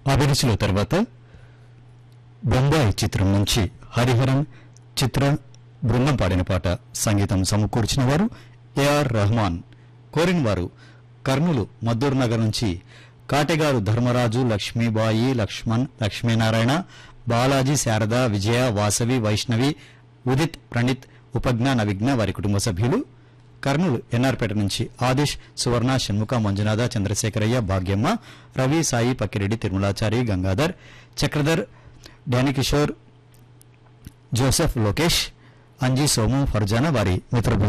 అభిరుచిలో తర్వాత బొంబాయి చిత్రం నుంచి హరిహరం చిత్ర బృందం పాడిన పాట సంగీతం సమకూర్చిన వారు ఏఆర్ రెహమాన్ కోరిన వారు కర్నూలు మద్దూరు నగర్ నుంచి కాటెగారు ధర్మరాజు లక్ష్మీబాయి లక్ష్మణ్ లక్ష్మీనారాయణ బాలాజీ శారద విజయ వాసవి వైష్ణవి ఉదిత్ ప్రణీత్ ఉపజ్ఞ నవిజ్ఞ వారి కుటుంబ సభ్యులు కర్నూలు ఎన్ఆర్పేట నుంచి ఆదిష్ సువర్ణ షణ్ముఖ మంజునాథ చంద్రశేఖరయ్య భాగ్యమ్మ రవి సాయి పక్కిరెడ్డి తిరుమలాచారి గంగాధర్ చక్రధర్ డానికిషోర్ జోసెఫ్ లోకేష్ అంజీ సోము ఫర్జానా వారి మిత్ర